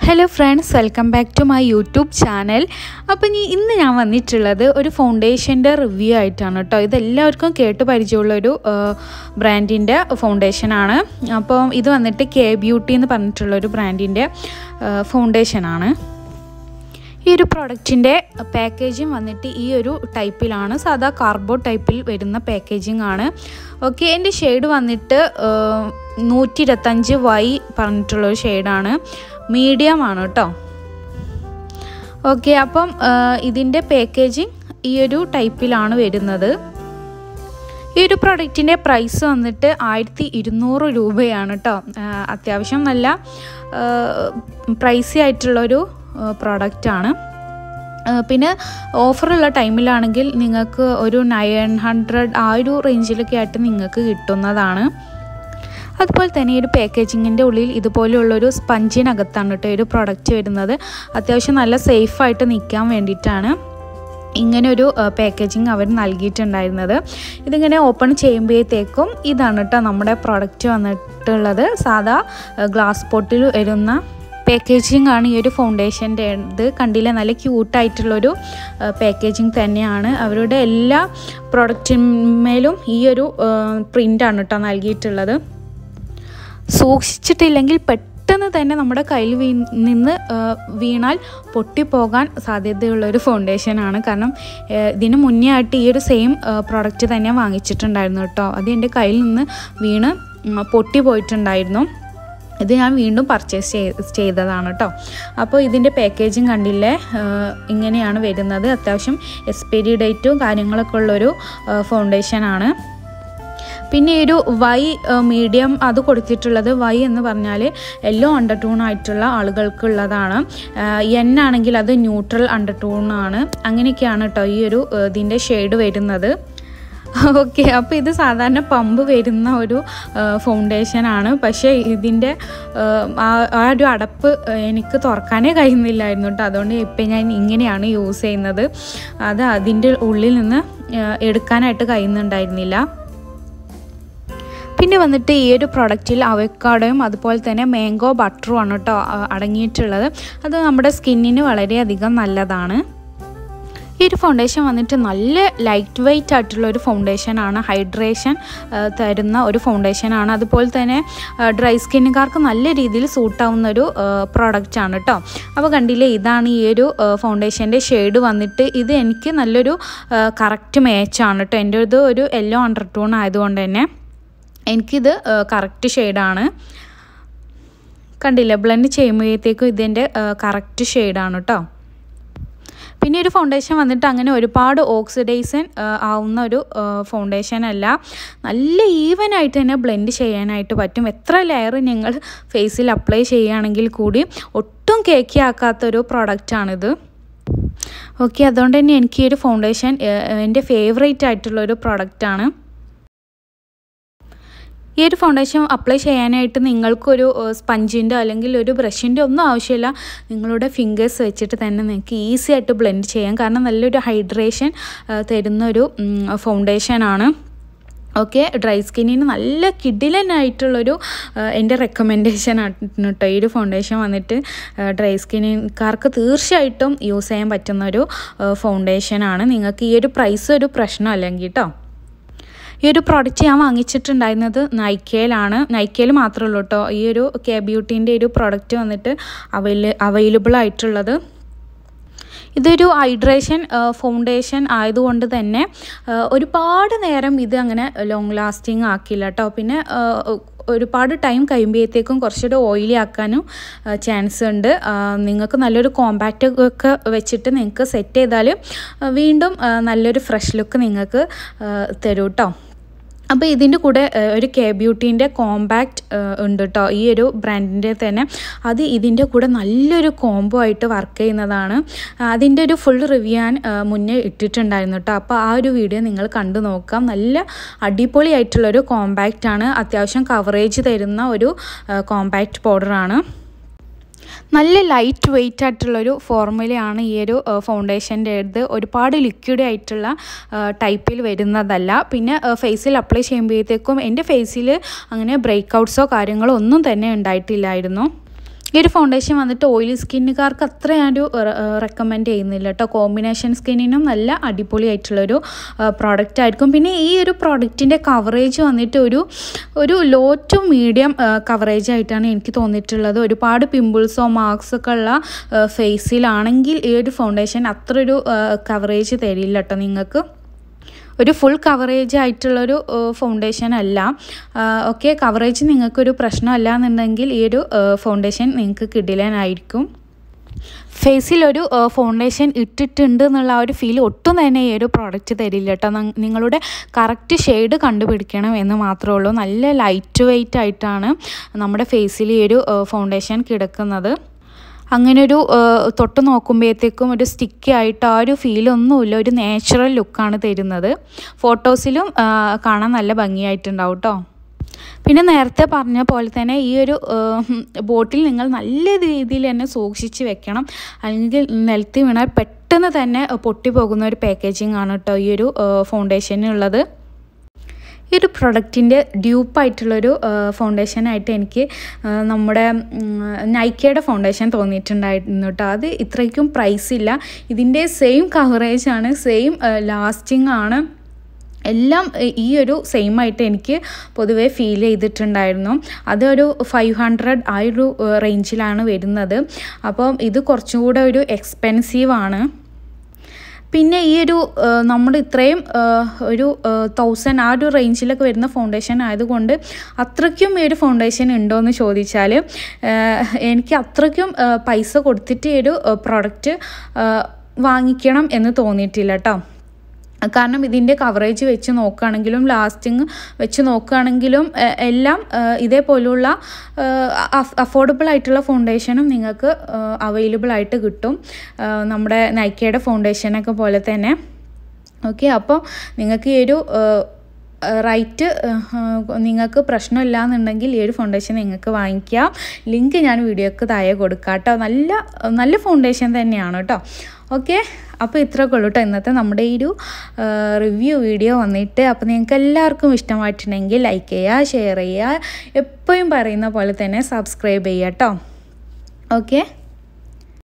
hello friends welcome back to my YouTube channel അപ്പോൾ ഇനി ഇന്ന് ഞാൻ വന്നിട്ടുള്ളത് ഒരു ഫൗണ്ടേഷൻ്റെ റിവ്യൂ ആയിട്ടാണ് കേട്ടോ ഇതെല്ലാവർക്കും കേട്ട് പരിചയമുള്ളൊരു ബ്രാൻഡിൻ്റെ ഫൗണ്ടേഷനാണ് അപ്പോൾ ഇത് വന്നിട്ട് കെ ബ്യൂട്ടി എന്ന് പറഞ്ഞിട്ടുള്ളൊരു ബ്രാൻഡിൻ്റെ ഫൗണ്ടേഷനാണ് ഈ ഒരു പ്രൊഡക്റ്റിൻ്റെ പാക്കേജിങ് വന്നിട്ട് ഈ ഒരു ടൈപ്പിലാണ് സാധാ കാർബോർഡ് ടൈപ്പിൽ വരുന്ന പാക്കേജിംഗ് ആണ് ഓക്കെ എൻ്റെ ഷെയ്ഡ് വന്നിട്ട് നൂറ്റി ഇരുപത്തഞ്ച് വൈ പറഞ്ഞിട്ടുള്ളൊരു ഷെയ്ഡാണ് മീഡിയം ആണ് കേട്ടോ ഓക്കെ അപ്പം ഇതിൻ്റെ പാക്കേജിങ് ഈ ഒരു ടൈപ്പിലാണ് വരുന്നത് ഈ ഒരു പ്രൊഡക്റ്റിൻ്റെ പ്രൈസ് വന്നിട്ട് ആയിരത്തി ഇരുന്നൂറ് രൂപയാണ് കേട്ടോ അത്യാവശ്യം നല്ല പ്രൈസി ആയിട്ടുള്ളൊരു പ്രോഡക്റ്റാണ് പിന്നെ ഓഫറുള്ള ടൈമിലാണെങ്കിൽ നിങ്ങൾക്ക് ഒരു നയൻ ഹൺഡ്രഡ് ആ ഒരു റേഞ്ചിലൊക്കെ ആയിട്ട് നിങ്ങൾക്ക് കിട്ടുന്നതാണ് അതുപോലെ തന്നെ ഈ ഒരു പാക്കേജിങ്ങിൻ്റെ ഉള്ളിൽ ഇതുപോലെയുള്ളൊരു സ്പഞ്ചിനകത്താണ് കേട്ടോ ഈ ഒരു പ്രൊഡക്റ്റ് വരുന്നത് അത്യാവശ്യം നല്ല സേഫായിട്ട് നിൽക്കാൻ വേണ്ടിയിട്ടാണ് ഇങ്ങനെ ഒരു പാക്കേജിങ് അവർ നൽകിയിട്ടുണ്ടായിരുന്നത് ഇതിങ്ങനെ ഓപ്പൺ ചെയ്യുമ്പോഴത്തേക്കും ഇതാണ് കേട്ടോ നമ്മുടെ പ്രൊഡക്റ്റ് വന്നിട്ടുള്ളത് സാധാ ഗ്ലാസ് പൊട്ടിൽ വരുന്ന പാക്കേജിംഗ് ആണ് ഈ ഒരു ഫൗണ്ടേഷൻ്റെ ഇത് കണ്ടില്ല നല്ല ക്യൂട്ടായിട്ടുള്ളൊരു പാക്കേജിങ് തന്നെയാണ് അവരുടെ എല്ലാ പ്രൊഡക്റ്റിന്മേലും ഈ ഒരു പ്രിൻ്റാണ് കേട്ടോ നൽകിയിട്ടുള്ളത് സൂക്ഷിച്ചിട്ടില്ലെങ്കിൽ പെട്ടെന്ന് തന്നെ നമ്മുടെ കയ്യിൽ വീ നിന്ന് വീണാൽ പൊട്ടിപ്പോകാൻ സാധ്യതയുള്ള ഒരു ഫൗണ്ടേഷനാണ് കാരണം ഇതിന് മുന്നേ ആയിട്ട് ഈ ഒരു സെയിം പ്രോഡക്റ്റ് തന്നെ വാങ്ങിച്ചിട്ടുണ്ടായിരുന്നു കേട്ടോ അത് എൻ്റെ കയ്യിൽ നിന്ന് വീണ് പൊട്ടി പോയിട്ടുണ്ടായിരുന്നു ഇത് ഞാൻ വീണ്ടും പർച്ചേസ് ചെയ്തതാണ് കേട്ടോ അപ്പോൾ ഇതിൻ്റെ പാക്കേജിങ് കണ്ടില്ലേ ഇങ്ങനെയാണ് വരുന്നത് അത്യാവശ്യം എക്സ്പയറി ഡേറ്റും കാര്യങ്ങളൊക്കെ ഉള്ളൊരു ഫൗണ്ടേഷനാണ് പിന്നെ ഒരു വൈ മീഡിയം അത് കൊടുത്തിട്ടുള്ളത് വൈ എന്ന് പറഞ്ഞാൽ യെല്ലോ അണ്ടർടൂൺ ആയിട്ടുള്ള ആളുകൾക്കുള്ളതാണ് എൻ ആണെങ്കിൽ അത് ന്യൂട്രൽ അണ്ടർടൂൺ ആണ് അങ്ങനെയൊക്കെയാണ് കേട്ടോ ഈ ഒരു ഇതിൻ്റെ ഷെയ്ഡ് വരുന്നത് ഓക്കെ അപ്പോൾ ഇത് സാധാരണ പമ്പ് വരുന്ന ഒരു ഫൗണ്ടേഷനാണ് പക്ഷേ ഇതിൻ്റെ ആ ഒരു അടപ്പ് എനിക്ക് തുറക്കാനേ കഴിയുന്നില്ലായിരുന്നു കേട്ടോ അതുകൊണ്ട് ഇപ്പം ഞാൻ ഇങ്ങനെയാണ് യൂസ് ചെയ്യുന്നത് അത് അതിൻ്റെ ഉള്ളിൽ നിന്ന് എടുക്കാനായിട്ട് കഴിയുന്നുണ്ടായിരുന്നില്ല പിന്നെ വന്നിട്ട് ഈ ഒരു പ്രൊഡക്റ്റിൽ അവക്കാടോയും അതുപോലെ തന്നെ മാംഗോ ബട്ടറും ആണ് കേട്ടോ അടങ്ങിയിട്ടുള്ളത് അത് നമ്മുടെ സ്കിന്നിന് വളരെയധികം നല്ലതാണ് ഈ ഒരു ഫൗണ്ടേഷൻ വന്നിട്ട് നല്ല ലൈറ്റ് വെയ്റ്റ് ആയിട്ടുള്ള ഒരു ഫൗണ്ടേഷനാണ് ഹൈഡ്രേഷൻ തരുന്ന ഒരു ഫൗണ്ടേഷനാണ് അതുപോലെ തന്നെ ഡ്രൈ സ്കിന്നുകാർക്ക് നല്ല രീതിയിൽ സൂട്ടാവുന്ന ഒരു പ്രോഡക്റ്റാണ് കേട്ടോ അപ്പോൾ കണ്ടില്ലേ ഇതാണ് ഈ ഒരു ഫൗണ്ടേഷൻ്റെ ഷെയ്ഡ് വന്നിട്ട് ഇത് എനിക്ക് നല്ലൊരു കറക്റ്റ് മാച്ചാണ് കേട്ടോ എൻ്റെ ഇത് ഒരു യെല്ലോ അണ്ടർടോൺ ആയതുകൊണ്ട് തന്നെ എനിക്കിത് കറക്റ്റ് ഷെയ്ഡാണ് കണ്ടില്ലേ ബ്ലെൻഡ് ചെയ്യുമ്പോഴത്തേക്കും ഇതിൻ്റെ കറക്റ്റ് ഷെയ്ഡാണ് കേട്ടോ പിന്നെ ഒരു ഫൗണ്ടേഷൻ വന്നിട്ട് അങ്ങനെ ഒരുപാട് ഓക്സിഡൈസൻ ആവുന്ന ഒരു ഫൗണ്ടേഷൻ അല്ല നല്ല ഈവൻ ആയിട്ട് തന്നെ ബ്ലെൻഡ് ചെയ്യാനായിട്ട് പറ്റും എത്ര ലെയർ നിങ്ങൾ ഫേസിൽ അപ്ലൈ ചെയ്യുകയാണെങ്കിൽ കൂടി ഒട്ടും കേക്കി ആക്കാത്തൊരു പ്രോഡക്റ്റാണിത് ഓക്കെ അതുകൊണ്ട് തന്നെ എനിക്ക് ഈ ഒരു ഫൗണ്ടേഷൻ എൻ്റെ ഫേവറേറ്റ് ആയിട്ടുള്ളൊരു പ്രോഡക്റ്റാണ് ഈ ഒരു ഫൗണ്ടേഷൻ അപ്ലൈ ചെയ്യാനായിട്ട് നിങ്ങൾക്കൊരു സ്പഞ്ചിൻ്റെ അല്ലെങ്കിൽ ഒരു ബ്രഷിൻ്റെ ഒന്നും ആവശ്യമില്ല നിങ്ങളുടെ ഫിംഗേഴ്സ് വെച്ചിട്ട് തന്നെ നിങ്ങൾക്ക് ഈസി ആയിട്ട് ബ്ലെൻഡ് ചെയ്യാം കാരണം നല്ലൊരു ഹൈഡ്രേഷൻ തരുന്ന ഒരു ഫൗണ്ടേഷനാണ് ഓക്കെ ഡ്രൈ സ്കിന്നിന് നല്ല കിഡിലനായിട്ടുള്ളൊരു എൻ്റെ റെക്കമെൻഡേഷൻ ആണ് കേട്ടോ ഈ ഒരു ഫൗണ്ടേഷൻ വന്നിട്ട് ഡ്രൈ സ്കിന്നുകാർക്ക് തീർച്ചയായിട്ടും യൂസ് ചെയ്യാൻ പറ്റുന്ന ഒരു ഫൗണ്ടേഷനാണ് നിങ്ങൾക്ക് ഈ ഒരു പ്രൈസ് ഒരു പ്രശ്നമല്ലെങ്കിൽ കേട്ടോ ഈ ഒരു പ്രോഡക്റ്റ് ഞാൻ വാങ്ങിച്ചിട്ടുണ്ടായിരുന്നത് നൈക്കയിലാണ് നൈക്കയിൽ മാത്രമേ ഉള്ളൂ കേട്ടോ ഈ ഒരു കെ ബ്യൂട്ടീൻ്റെ ഒരു പ്രോഡക്റ്റ് വന്നിട്ട് അവൈല അവൈലബിൾ ആയിട്ടുള്ളത് ഇതൊരു ഹൈഡ്രേഷൻ ഫൗണ്ടേഷൻ ആയതുകൊണ്ട് തന്നെ ഒരുപാട് നേരം ഇത് അങ്ങനെ ലോങ് ലാസ്റ്റിംഗ് ആക്കില്ല കേട്ടോ പിന്നെ ഒരുപാട് ടൈം കഴിയുമ്പോഴത്തേക്കും കുറച്ചുകൂടെ ഓയിലി ആക്കാനും ചാൻസ് ഉണ്ട് നിങ്ങൾക്ക് നല്ലൊരു കോമ്പാക്റ്റ് ഒക്കെ വെച്ചിട്ട് നിങ്ങൾക്ക് സെറ്റ് ചെയ്താൽ വീണ്ടും നല്ലൊരു ഫ്രഷ് ലുക്ക് നിങ്ങൾക്ക് തരും കേട്ടോ അപ്പോൾ ഇതിൻ്റെ കൂടെ ഒരു കെ ബ്യൂട്ടീൻ്റെ കോമ്പാക്റ്റ് ഉണ്ട് കേട്ടോ ഈ ഒരു ബ്രാൻഡിൻ്റെ തന്നെ അത് ഇതിൻ്റെ കൂടെ നല്ലൊരു കോംബോ ആയിട്ട് വർക്ക് ചെയ്യുന്നതാണ് അതിൻ്റെ ഒരു ഫുൾ റിവ്യൂ ഞാൻ മുന്നേ ഇട്ടിട്ടുണ്ടായിരുന്നു കേട്ടോ അപ്പോൾ ആ ഒരു വീഡിയോ നിങ്ങൾ കണ്ടു നോക്കാം നല്ല അടിപൊളി ആയിട്ടുള്ളൊരു കോമ്പാക്റ്റ് ആണ് അത്യാവശ്യം കവറേജ് തരുന്ന ഒരു കോമ്പാക്റ്റ് പൗഡറാണ് നല്ല ലൈറ്റ് വെയിറ്റ് ആയിട്ടുള്ളൊരു ഫോർമുലയാണ് ഈ ഒരു ഫൗണ്ടേഷൻ്റെ ഇത് ഒരുപാട് ലിക്വിഡ് ആയിട്ടുള്ള ടൈപ്പിൽ വരുന്നതല്ല പിന്നെ ഫേസിൽ അപ്ലൈ ചെയ്യുമ്പോഴത്തേക്കും എൻ്റെ ഫേസിൽ അങ്ങനെ ബ്രേക്ക് ഔട്ട്സോ കാര്യങ്ങളോ ഒന്നും തന്നെ ഉണ്ടായിട്ടില്ലായിരുന്നു ഈ ഒരു ഫൗണ്ടേഷൻ വന്നിട്ട് ഓയിലി സ്കിന്നുകാർക്ക് അത്ര ഞാനൊരു റെക്കമെൻഡ് ചെയ്യുന്നില്ല കേട്ടോ കോമ്പിനേഷൻ സ്കിന്നിനും നല്ല അടിപൊളിയായിട്ടുള്ളൊരു പ്രോഡക്റ്റ് ആയിരിക്കും പിന്നെ ഈ ഒരു പ്രോഡക്റ്റിൻ്റെ കവറേജ് വന്നിട്ട് ഒരു ഒരു ലോ ടു മീഡിയം കവറേജ് ആയിട്ടാണ് എനിക്ക് തോന്നിയിട്ടുള്ളത് ഒരുപാട് പിമ്പിൾസോ മാർക്സ് ഒക്കെ ഉള്ള ഫേസിലാണെങ്കിൽ ഈ ഒരു ഫൗണ്ടേഷൻ അത്ര ഒരു കവറേജ് തരില്ല കേട്ടോ നിങ്ങൾക്ക് ഒരു ഫുൾ കവറേജ് ആയിട്ടുള്ളൊരു ഫൗണ്ടേഷൻ അല്ല ഓക്കെ കവറേജ് നിങ്ങൾക്കൊരു പ്രശ്നമല്ല എന്നുണ്ടെങ്കിൽ ഈ ഒരു ഫൗണ്ടേഷൻ നിങ്ങൾക്ക് കിടിലനായിരിക്കും ഫേസിലൊരു ഫൗണ്ടേഷൻ ഇട്ടിട്ടുണ്ട് എന്നുള്ള ആ ഒരു ഫീൽ ഒട്ടും തന്നെ ഈ ഒരു പ്രോഡക്റ്റ് തരില്ല കേട്ടോ നിങ്ങളുടെ കറക്റ്റ് ഷെയ്ഡ് കണ്ടുപിടിക്കണം എന്ന് മാത്രമേ ഉള്ളൂ നല്ല ലൈറ്റ് വെയ്റ്റ് ആയിട്ടാണ് നമ്മുടെ ഫേസിൽ ഈ ഒരു ഫൗണ്ടേഷൻ കിടക്കുന്നത് അങ്ങനെ ഒരു തൊട്ട് നോക്കുമ്പോഴത്തേക്കും ഒരു സ്റ്റിക്കി ആയിട്ട് ആ ഒരു ഫീലൊന്നുമില്ല ഒരു നാച്ചുറൽ ലുക്കാണ് തരുന്നത് ഫോട്ടോസിലും കാണാൻ നല്ല ഭംഗിയായിട്ടുണ്ടാവും കേട്ടോ പിന്നെ നേരത്തെ പറഞ്ഞ പോലെ തന്നെ ഈ ഒരു ബോട്ടിൽ നിങ്ങൾ നല്ല രീതിയിൽ തന്നെ സൂക്ഷിച്ച് വെക്കണം അല്ലെങ്കിൽ നിലത്തി വീണാൽ പെട്ടെന്ന് തന്നെ പൊട്ടിപ്പോകുന്ന ഒരു പാക്കേജിങ് ആണ് കേട്ടോ ഈ ഒരു ഫൗണ്ടേഷനുള്ളത് ഈ ഒരു പ്രൊഡക്റ്റിൻ്റെ ഡ്യൂപ്പായിട്ടുള്ളൊരു ഫൗണ്ടേഷനായിട്ട് എനിക്ക് നമ്മുടെ നൈക്കയുടെ ഫൗണ്ടേഷൻ തോന്നിയിട്ടുണ്ടായിരുന്നു കേട്ടോ അത് ഇത്രയ്ക്കും പ്രൈസ് ഇല്ല ഇതിൻ്റെ സെയിം കവറേജ് ആണ് സെയിം ലാസ്റ്റിംഗ് ആണ് എല്ലാം ഈ ഒരു സെയിം ആയിട്ട് എനിക്ക് പൊതുവേ ഫീൽ ചെയ്തിട്ടുണ്ടായിരുന്നു അതൊരു ഫൈവ് ഹൺഡ്രഡ് ആ ഒരു റേഞ്ചിലാണ് വരുന്നത് അപ്പം ഇത് കുറച്ചും കൂടെ ഒരു എക്സ്പെൻസീവ് ആണ് പിന്നെ ഈ ഒരു നമ്മൾ ഇത്രയും ഒരു തൗസൻഡ് ആ ഒരു റേഞ്ചിലൊക്കെ വരുന്ന ഫൗണ്ടേഷൻ ആയതുകൊണ്ട് അത്രയ്ക്കും ഈ ഒരു ഫൗണ്ടേഷൻ ഉണ്ടോ എന്ന് ചോദിച്ചാൽ എനിക്ക് അത്രയ്ക്കും പൈസ കൊടുത്തിട്ട് ഈ ഒരു പ്രൊഡക്റ്റ് വാങ്ങിക്കണം എന്ന് തോന്നിയിട്ടില്ല കേട്ടോ കാരണം ഇതിൻ്റെ കവറേജ് വെച്ച് നോക്കുകയാണെങ്കിലും ലാസ്റ്റിങ് വെച്ച് നോക്കുകയാണെങ്കിലും എല്ലാം ഇതേപോലുള്ള അഫോർഡബിൾ ആയിട്ടുള്ള ഫൗണ്ടേഷനും നിങ്ങൾക്ക് അവൈലബിൾ ആയിട്ട് കിട്ടും നമ്മുടെ നൈക്കയുടെ ഫൗണ്ടേഷനൊക്കെ പോലെ തന്നെ ഓക്കെ അപ്പോൾ നിങ്ങൾക്ക് ഈ ഒരു റൈറ്റ് നിങ്ങൾക്ക് പ്രശ്നമില്ല എന്നുണ്ടെങ്കിൽ ഈ ഒരു ഫൗണ്ടേഷൻ നിങ്ങൾക്ക് വാങ്ങിക്കാം ലിങ്ക് ഞാൻ വീഡിയോക്ക് താഴെ കൊടുക്കാം കേട്ടോ നല്ല നല്ല ഫൗണ്ടേഷൻ തന്നെയാണ് കേട്ടോ ഓക്കെ അപ്പോൾ ഇത്രയൊക്കെ ഉള്ളൂ കേട്ടോ ഇന്നത്തെ നമ്മുടെ ഈ ഒരു റിവ്യൂ വീഡിയോ വന്നിട്ട് അപ്പോൾ നിങ്ങൾക്ക് എല്ലാവർക്കും ഇഷ്ടമായിട്ടുണ്ടെങ്കിൽ ലൈക്ക് ചെയ്യുക ഷെയർ ചെയ്യുക എപ്പോഴും പറയുന്ന പോലെ തന്നെ സബ്സ്ക്രൈബ് ചെയ്യുക കേട്ടോ ഓക്കെ